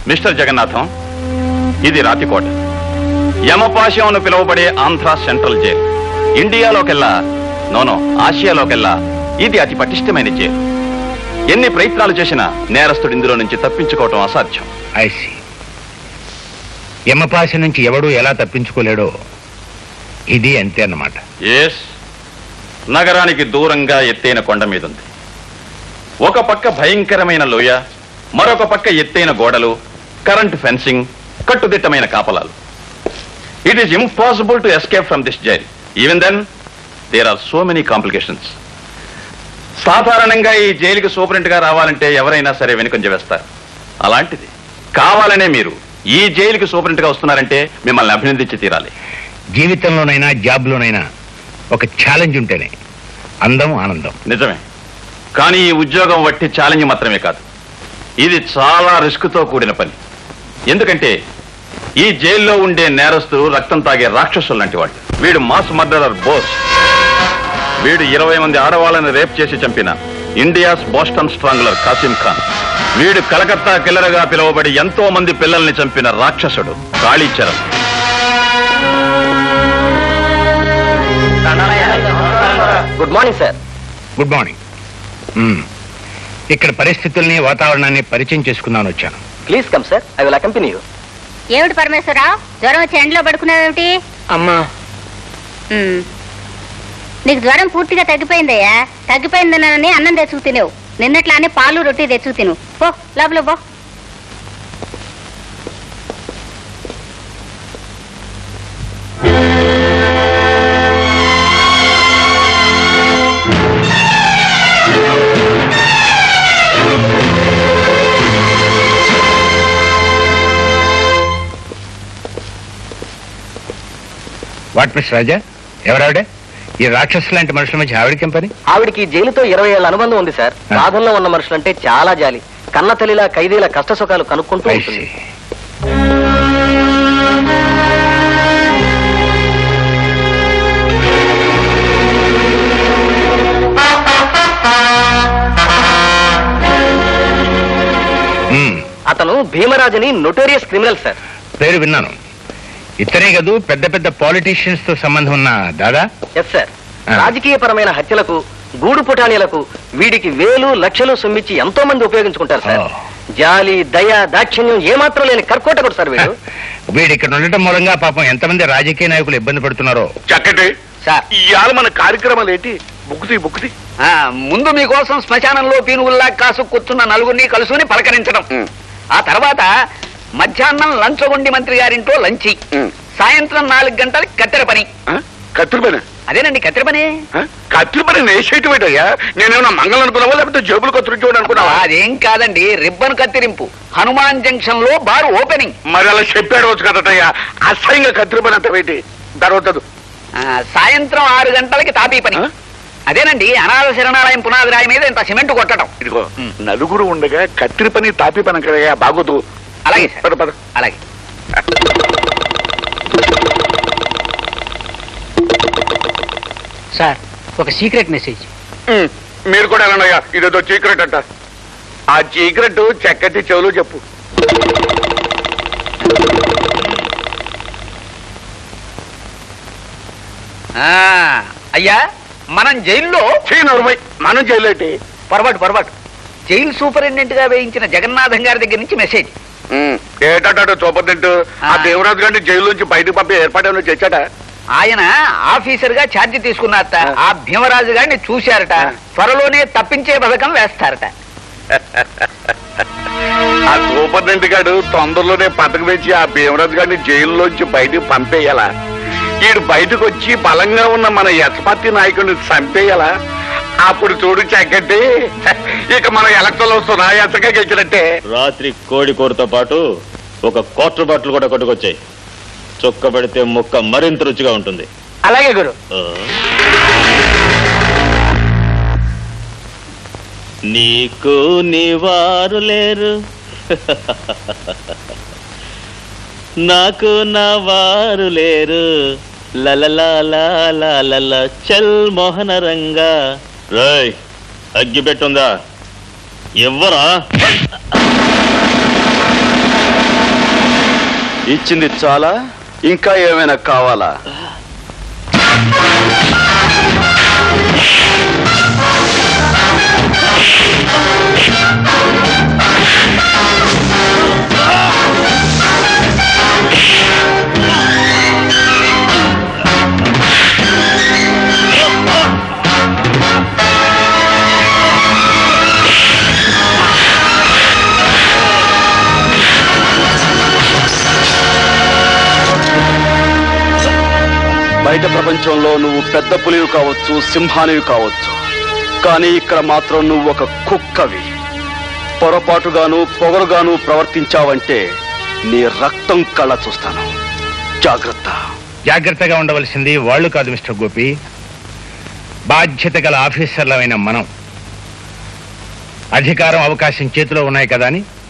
Mister Jagannatham ఇది రాతికోట యమపాశం అని పిలువబడే ఆంధ్ర సెంట్రల్ జైలు ఇండియాలోకెల్లా నోనో ఆసియాలోకెల్లా ఇది అతి పటిష్టమైన జైలు ఎన్ని ప్రయత్నాలు చేసినా నేరస్తుడు ఇందులో నుంచి తప్పించుకోవటం అసాధ్యం ఐసి యమపాశ నుంచి ఎవడు ఎలా తప్పించుకోలేడో ఇది అంతే అన్నమాట ఎస్ నగరానికి దూరంగా ఎత్తైన కొండ మీద ఉంది ఒక పక్క భయంకరమైన లోయ మరొక పక్క ఎత్తైన గోడలు కరెంట్ ఫెన్సింగ్ కట్టుదిట్టమైన కాపలాలు it is impossible to escape from this jail even then there are so many complications సాధారణంగా ఈ జైలుకి సూపరింట్ గా రావాలంటే ఎవరైనా సరే వెనుకంజ వేస్తారు అలాంటిది కావాలనే మీరు ఈ జైలుకి సూపరింట్ గా వస్తున్నారంటే మిమ్మల్ని అభినందించి తీరాలి జీవితంలోనైనా జాబ్లోనైనా ఒక ఛాలెంజ్ ఉంటేనే అందం ఆనందం నిజమే కానీ ఈ ఉద్యోగం వట్టి ఛాలెంజ్ మాత్రమే కాదు ఇది చాలా రిస్క్తో కూడిన పని ఎందుకంటే ఈ జైల్లో ఉండే నేరస్తులు రక్తం తాగే రాక్షసులు లాంటి వాళ్ళు వీడు మాస్ మర్డరర్ బోస్ వీడు ఇరవై మంది ఆడవాళ్ళని రేప్ చేసి చంపిన India's Boston strangler Kasim Khan వీడు కలకత్తా కిల్లరగా పిలువబడి ఎంతో మంది పిల్లల్ని చంపిన రాక్షసుడు Kalicharan good morning sir good morning మ్మ్. ఇక్కడ పరిస్థితుల్ని వాతావరణాన్ని పరిచయం చేసుకుందామని వచ్చాను please come sir I will accompany you ఏమిటి పరమేశ్వరరావు జ్వరం వచ్చి ఎండలో పడుకున్నావేమిటి అమ్మా ఉమ్. నీకు జ్వరం పూర్తిగా తగ్గిపోయిందయ్యా తగ్గిపోయిందనని అన్నం తెచ్చుకు తినేవు నిన్నట్లానే పాలు రొట్టి తెచ్చుకు తిను పో లోపల పో వాట్ మిస్ రాజా ఎవరావిడే ఈ రాక్షసు లాంటి మనుషుల మధ్య ఆవిడకేం పని ఆవిడికి జైలుతో ఇరవై ఏళ్ళ అనుబంధం ఉంది సార్ ఆ. బాధల్లో ఉన్న మనుషులంటే చాలా జాలి కన్న తల్లిలా ఖైదీల కష్ట సుఖాలు కనుక్కుంటూ I ఉంటుంది see. మ్మ్. అతను భీమరాజుని నొటోరియస్ క్రిమినల్ సార్ పేరు విన్నాను ఇతనే కదూ పెద్ద పెద్ద పాలిటీషియన్స్ తో సంబంధం ఉన్న దాదా ఎస్ సార్ ఆ. రాజకీయపరమైన హత్యలకు గూడు పుటానీలకు వీడికి వేలు లక్షలు సొమ్మిచ్చి ఎంతో మంది ఉపయోగించుకుంటారు సార్ ఓ. జాలి దయ దాక్షిణ్యం ఏమాత్రం లేని కర్కోటకుడు సార్ వీడు వీడు ఇక్కడ ఉండటం మూలంగా పాపం ఎంతమంది రాజకీయ నాయకులు ఇబ్బంది పడుతున్నారో చక్కటి సార్ ఇవాళ మన కార్యక్రమాలు ఏంటి బుక్కుతి బుక్కుతి ఆ, ముందు మీకోసం శ్మశానంలో పీనుగుల్లా కాసు కూర్చున్న నలుగురిని కలుసుని పలకరించడం ఉం. ఆ తర్వాత మధ్యాహ్నం లంచగొండి మంత్రి గారింట్లో లంచి ఉం. సాయంత్రం నాలుగు గంటలకి కత్తెర పని ఆ? కత్తిరి పని అదేనండి కత్తెర పని ఆ? కత్తిరి పని నేసేటి పెట్టయ్యా నేనేమన్నా మంగళం అనుకున్నావా లేకపోతే జేబులు కత్తిరించోడు అనుకున్నావా అదేం కాదండి రిబ్బన్ కత్తిరింపు హనుమాన్ జంక్షన్ లో బార్ ఓపెనింగ్ మరి అలా చెప్పాడు వచ్చు కదటయ్యా అసహ్యంగా కత్తిరి పని అంత పెట్టి తర్వాత ఆ, సాయంత్రం ఆరు గంటలకి తాపీ పని ఆ? అదేనండి అనాథ శరణాలయం పునాది రాయి మీద ఇంత సిమెంట్ కొట్టడం ఇదిగో నలుగురు ఉండగా కత్తిరి పని తాపి పని కదయ్యా బాగోదు అలాగే సార్ పద పద అలాగే సార్ ఒక సీక్రెట్ మెసేజ్ ఉం. మీరు కూడా వెళ్ళండియ్యా ఇదేదో చీకరెట్ అంట ఆ చీకరెట్ చక్కటి చెవులు చెప్పు ఆ, అయ్యా మనం జైల్లో చీ నరుమై మనం చేయలేటి పొరపాటు పొరపాటు జైలు సూపరింటెండెంట్ గా వేయించిన జగన్నాథం గారి దగ్గర నుంచి మెసేజ్ ఏటాటో చూపదంటూ ఆ ఆ. దేవరాజు గారిని జైలు నుంచి బయటకు పంపి ఏర్పాటు చేశాడా ఆయన ఆఫీసర్ గా ఛార్జ్ తీసుకున్నారట ఆ భీమరాజు గారిని చూశారట ఆ. త్వరలోనే తప్పించే పథకం వేస్తారట ఆ సూపరింటెండెంట్ గారు తొందరలోనే పథకం వేసి ఆ భీమరాజు గారిని జైల్లోంచి బయటకు పంపేయాలా ఈడు బయటకు వచ్చి బలంగా ఉన్న మన యశపతి నాయకుడిని చంపేయాలా అప్పుడు చూడు చక్కటి ఇక మనం ఎలక్షన్ వస్తున్నా ఎంతగా గెలిచినట్టే రాత్రి కోడి కూరతో పాటు ఒక క్వార్టర్ బాటిల్ కూడా కొట్టుకొచ్చాయి చొక్క పెడితే ముక్క మరింత రుచిగా ఉంటుంది అలాగే గురు ఆ. నీకు నీవారు లేరు నాకు నా వారు లేరు లలలా చల్ మోహన రంగా రాయ్ అగ్గి పెట్టుందా ఎవ్వరా ఇచ్చింది చాలా ఇంకా ఏమైనా కావాలా బయట ప్రపంచంలో నువ్వు పెద్ద పులివి కావచ్చు సింహానివి కావచ్చు కానీ ఇక్కడ మాత్రం నువ్వు ఒక కుక్కవి పొరపాటుగాను పొగరుగాను ప్రవర్తించావంటే నీ రక్తం కళ్ళ చూస్తాను జాగ్రత్త జాగ్రత్తగా ఉండవలసింది వాళ్ళు కాదు మిస్టర్ గోపి బాధ్యత గల ఆఫీసర్లమైన మనం అధికారం అవకాశం చేతిలో ఉన్నాయి కదా అని